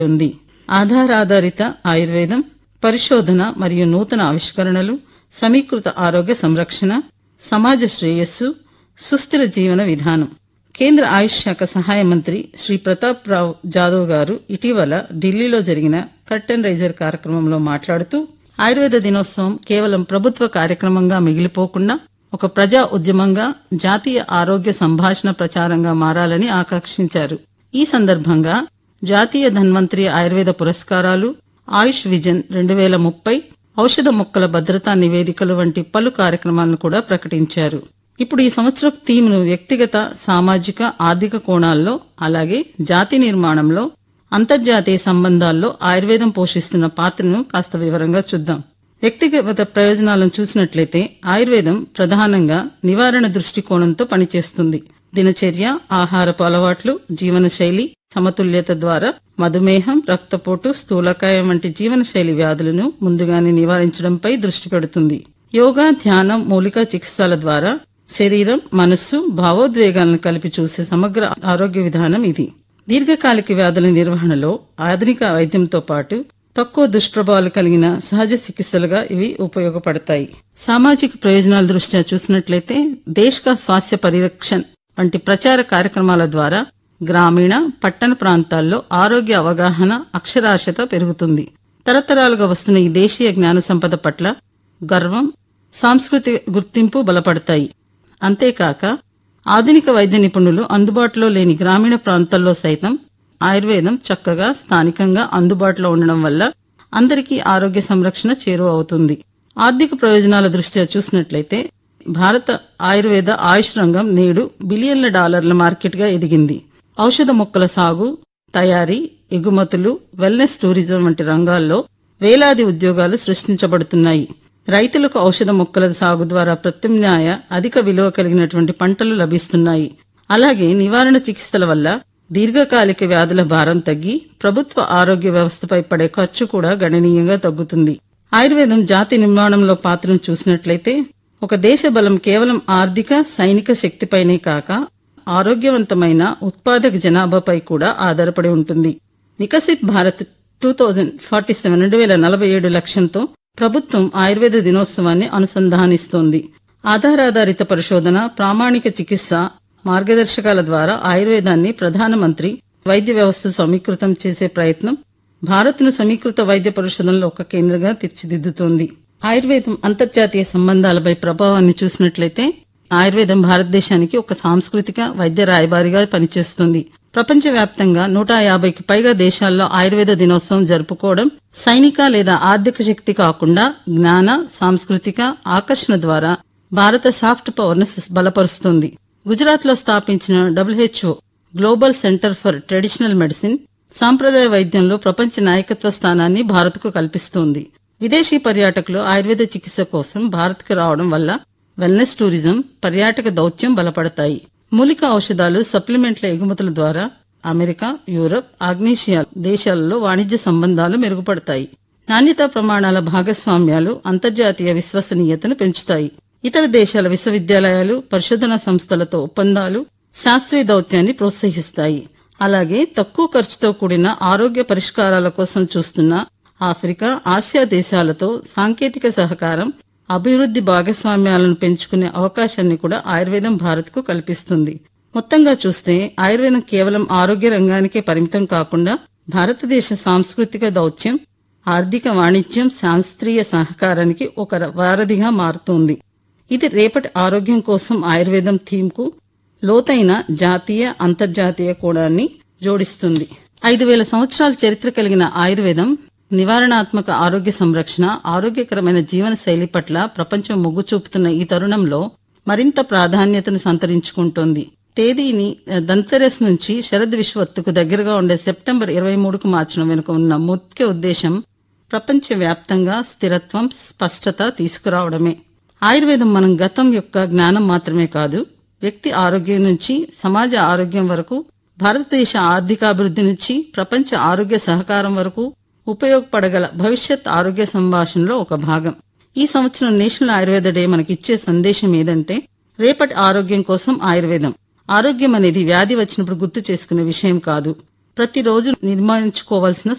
ఉంది ఆధారాధారిత ఆయుర్వేదం పరిశోధన మరియు నూతన ఆవిష్కరణలు సమీకృత ఆరోగ్య సంరక్షణ సమాజ శ్రేయస్సు సుస్థిర జీవన విధానం కేంద్ర ఆయుష్ శాఖ సహాయ మంత్రి శ్రీ ప్రతాప్ రావు జాదవ్ గారు ఇటీవల ఢిల్లీలో జరిగిన కర్టెన్ రైజర్ కార్యక్రమంలో మాట్లాడుతూ ఆయుర్వేద దినోత్సవం కేవలం ప్రభుత్వ కార్యక్రమంగా మిగిలిపోకుండా ఒక ప్రజా ఉద్యమంగా జాతీయ ఆరోగ్య సంభాషణ ప్రచారంగా మారాలని ఆకాంక్షించారు ఈ సందర్భంగా జాతీయ ధన్వంతరి ఆయుర్వేద పురస్కారాలు ఆయుష్ విజన్ రెండు వేల ముప్పై ఔషధ మొక్కల భద్రతా నివేదికలు వంటి పలు కార్యక్రమాలను కూడా ప్రకటించారు ఇప్పుడు ఈ సంవత్సరం థీమ్ను వ్యక్తిగత సామాజిక ఆర్థిక కోణాల్లో అలాగే జాతి నిర్మాణంలో అంతర్జాతీయ సంబంధాల్లో ఆయుర్వేదం పోషిస్తున్న పాత్రను కాస్త వివరంగా చూద్దాం వ్యక్తిగత ప్రయోజనాలను చూసినట్లయితే ఆయుర్వేదం ప్రధానంగా నివారణ దృష్టికోణంతో పనిచేస్తుంది దినచర్య ఆహారపు అలవాట్లు జీవనశైలి సమతుల్యత ద్వారా మధుమేహం రక్తపోటు స్థూలకాయం వంటి జీవనశైలి వ్యాధులను ముందుగానే నివారించడంపై దృష్టి పెడుతుంది యోగా ధ్యానం మూలిక చికిత్సల ద్వారా శరీరం మనస్సు భావోద్వేగాలను కలిపి చూసే సమగ్ర ఆరోగ్య విధానం ఇది దీర్ఘకాలిక వ్యాధుల నిర్వహణలో ఆధునిక వైద్యంతో పాటు తక్కువ దుష్ప్రభావాలు కలిగిన సహజ చికిత్సలుగా ఇవి ఉపయోగపడతాయి సామాజిక ప్రయోజనాల దృష్ట్యా చూసినట్లయితే దేశ స్వాస్థ్య పరిరక్షణ్ వంటి ప్రచార కార్యక్రమాల ద్వారా గ్రామీణ పట్టణ ప్రాంతాల్లో ఆరోగ్య అవగాహన అక్షరాస్యత పెరుగుతుంది తరతరాలుగా వస్తున్న ఈ దేశీయ జ్ఞాన సంపద పట్ల గర్వం సాంస్కృతిక గుర్తింపు బలపడతాయి అంతేకాక ఆధునిక వైద్య నిపుణులు అందుబాటులో లేని గ్రామీణ ప్రాంతాల్లో సైతం ఆయుర్వేదం చక్కగా స్థానికంగా అందుబాటులో ఉండడం వల్ల అందరికీ ఆరోగ్య సంరక్షణ చేరువ అవుతుంది ఆర్థిక ప్రయోజనాల దృష్ట్యా చూసినట్లయితే భారత ఆయుర్వేద ఆయుష్ రంగం నేడు బిలియన్ల డాలర్ల మార్కెట్గా ఎదిగింది ఔషధ మొక్కల సాగు తయారీ ఎగుమతులు వెల్నెస్ టూరిజం వంటి రంగాల్లో వేలాది ఉద్యోగాలు సృష్టించబడుతున్నాయి రైతులకు ఔషధ మొక్కల సాగు ద్వారా ప్రత్యామ్నాయ అధిక విలువ కలిగినటువంటి పంటలు లభిస్తున్నాయి అలాగే నివారణ చికిత్సల వల్ల దీర్ఘకాలిక వ్యాధుల భారం తగ్గి ప్రభుత్వ ఆరోగ్య వ్యవస్థపై పడే ఖర్చు కూడా గణనీయంగా తగ్గుతుంది ఆయుర్వేదం జాతి నిర్మాణంలో పాత్రను చూసినట్లయితే ఒక దేశ బలం కేవలం ఆర్థిక సైనిక శక్తిపైనే కాక ఆరోగ్యవంతమైన ఉత్పాదక జనాభాపై కూడా ఆధారపడి ఉంటుంది Viksit Bharat two thousand forty seven రెండు వేల నలభై ఏడు లక్ష్యంతో ప్రభుత్వం ఆయుర్వేద దినోత్సవాన్ని అనుసంధానిస్తోంది ఆధారాధారిత పరిశోధన ప్రామాణిక చికిత్స మార్గదర్శకాల ద్వారా ఆయుర్వేదాన్ని ప్రధానమంత్రి వైద్య వ్యవస్థ సమీకృతం చేసే ప్రయత్నం భారత్ను సమీకృత వైద్య పరిశోధనలో ఒక కేంద్రంగా తీర్చిదిద్దుతోంది ఆయుర్వేదం అంతర్జాతీయ సంబంధాలపై ప్రభావాన్ని చూసినట్లయితే ఆయుర్వేదం భారతదేశానికి ఒక సాంస్కృతిక వైద్య రాయబారిగా పనిచేస్తుంది ప్రపంచవ్యాప్తంగా నూట యాభైకి పైగా దేశాల్లో ఆయుర్వేద దినోత్సవం జరుపుకోవడం సైనిక లేదా ఆర్థిక శక్తి కాకుండా జ్ఞాన సాంస్కృతిక ఆకర్షణ ద్వారా భారత సాఫ్ట్ పవర్ ను బలపరుస్తుంది గుజరాత్ లో స్థాపించిన WHO global centre for traditional medicine సాంప్రదాయ వైద్యంలో ప్రపంచ నాయకత్వ స్థానాన్ని భారత్కు కల్పిస్తోంది విదేశీ పర్యాటకులు ఆయుర్వేద చికిత్స కోసం భారత్కు రావడం వల్ల వెల్నెస్ టూరిజం పర్యాటక దౌత్యం బలపడతాయి మూలిక ఔషధాలు సప్లిమెంట్ల ఎగుమతుల ద్వారా అమెరికా యూరప్ ఆగ్నేషియా దేశాలలో వాణిజ్య సంబంధాలు మెరుగుపడతాయి నాణ్యతా ప్రమాణాల భాగస్వామ్యాలు అంతర్జాతీయ విశ్వసనీయతను పెంచుతాయి ఇతర దేశాల విశ్వవిద్యాలయాలు పరిశోధనా సంస్థలతో ఒప్పందాలు శాస్త్రీయ దౌత్యాన్ని ప్రోత్సహిస్తాయి అలాగే తక్కువ ఖర్చుతో కూడిన ఆరోగ్య పరిష్కారాల కోసం చూస్తున్న ఆఫ్రికా ఆసియా దేశాలతో సాంకేతిక సహకారం అభివృద్ధి భాగస్వామ్యాలను పెంచుకునే అవకాశాన్ని కూడా ఆయుర్వేదం భారత్కు కల్పిస్తుంది మొత్తంగా చూస్తే ఆయుర్వేదం కేవలం ఆరోగ్య రంగానికే పరిమితం కాకుండా భారతదేశ సాంస్కృతిక దౌత్యం ఆర్థిక వాణిజ్యం శాస్త్రీయ సహకారానికి ఒక వారధిగా మారుతోంది ఇది రేపటి ఆరోగ్యం కోసం ఆయుర్వేదం థీమ్కు లోతైన జాతీయ అంతర్జాతీయ కోణాన్ని జోడిస్తుంది ఐదు వేల సంవత్సరాల చరిత్ర కలిగిన ఆయుర్వేదం నివారణాత్మక ఆరోగ్య సంరక్షణ ఆరోగ్యకరమైన జీవన శైలి పట్ల ప్రపంచం మొగ్గు చూపుతున్న ఈ తరుణంలో మరింత ప్రాధాన్యతను సంతరించుకుంటోంది తేదీని దంతెరస్ నుంచి శరద్ విశ్వత్తుకు దగ్గరగా ఉండే సెప్టెంబర్ ఇరవై మూడుకు మార్చడం వెనుక ఉన్న ముఖ్య ఉద్దేశం ప్రపంచ వ్యాప్తంగా స్థిరత్వం స్పష్టత తీసుకురావడమే ఆయుర్వేదం మనం గతం యొక్క జ్ఞానం మాత్రమే కాదు వ్యక్తి ఆరోగ్యం నుంచి సమాజ ఆరోగ్యం వరకు భారతదేశ ఆర్థికాభివృద్ధి నుంచి ప్రపంచ ఆరోగ్య సహకారం వరకు ఉపయోగపడగల భవిష్యత్ ఆరోగ్య సంభాషణలో ఒక భాగం ఈ సంవత్సరం నేషనల్ ఆయుర్వేద డే మనకిచ్చే సందేశం ఏదంటే రేపటి ఆరోగ్యం కోసం ఆయుర్వేదం ఆరోగ్యం అనేది వ్యాధి వచ్చినప్పుడు గుర్తు చేసుకునే విషయం కాదు ప్రతిరోజు నిర్మించుకోవాల్సిన